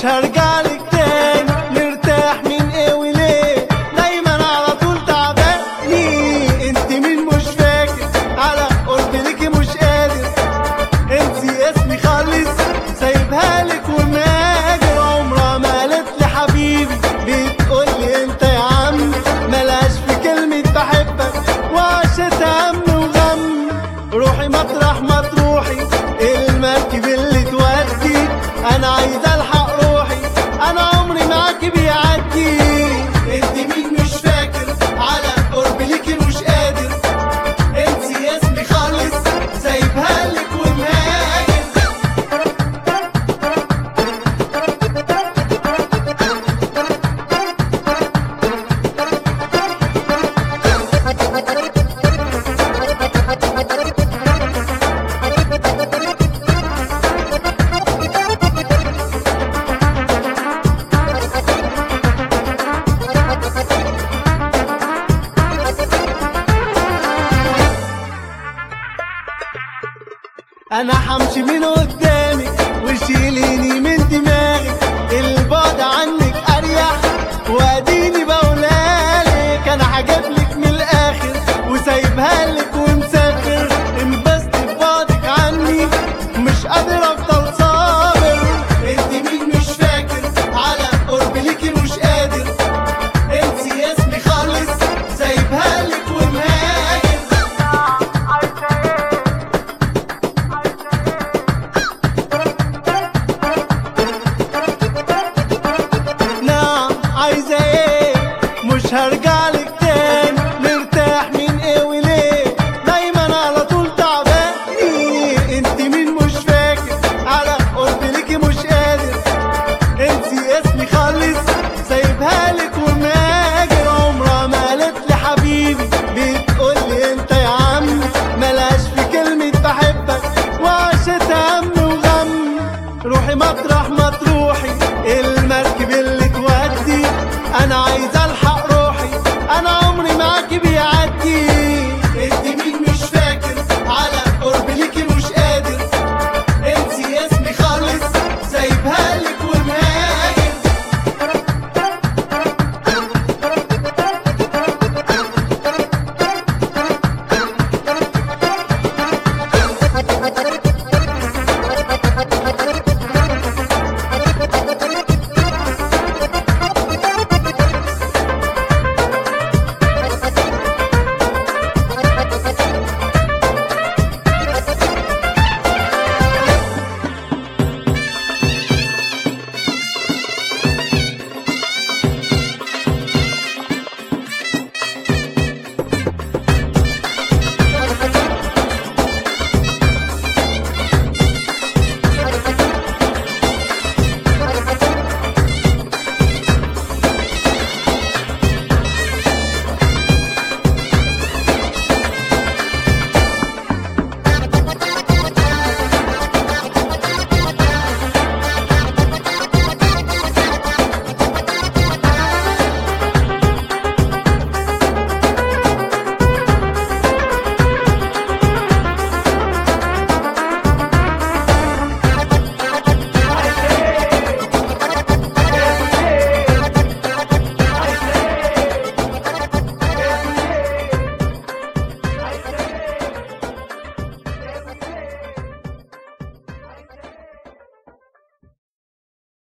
مش هرجع لك تاني نرتاح من ايه وليه دايما على طول تعباني انت مين مش فاكر على قلت لك مش قادر انت اسمي خالص سايبها لك وماجر عمرها ما قالت لي حبيبي بتقول لي انت يا عم ملاش في كلمة بحبك وعشت هم وغم روحي مطرح ما تروحي المركب اللي تودي انا عايز الحق روحي انا عمري معاكي بيعدي انت مين مش فاكر على قرب ليكي مش قادر انت اسمي خالص سايبها لك ومهاجر انا حمشي من قدامك وشيليني من دماغك البعد عنك اريح واديني بقولالك انا هجيبلك من الاخر وسايبها لك ومسافر انبسط في بعدك عني مش قادر افضل صابر انت مين مش فاكر على قرب ليكي مش قادر انت اسمي خالص سايبها لك ومهاجر نعم عايزة ايه مش هرجع لك تاني نرتاح من ايه وليه دايما على طول تعباني انت مين مش فاكر على قرب ليكي مش قادر انت اسمي خالص سايبها لك وماجر عمرها ما قالت لي حبيبي بتقول لي انت يا عم ملاش في كلمة بحبك وعشت هم وغم روحي مطرح ما تروحي المركب اللي تودي انا عايز الحق روحي انا عمري معاكي بيعدي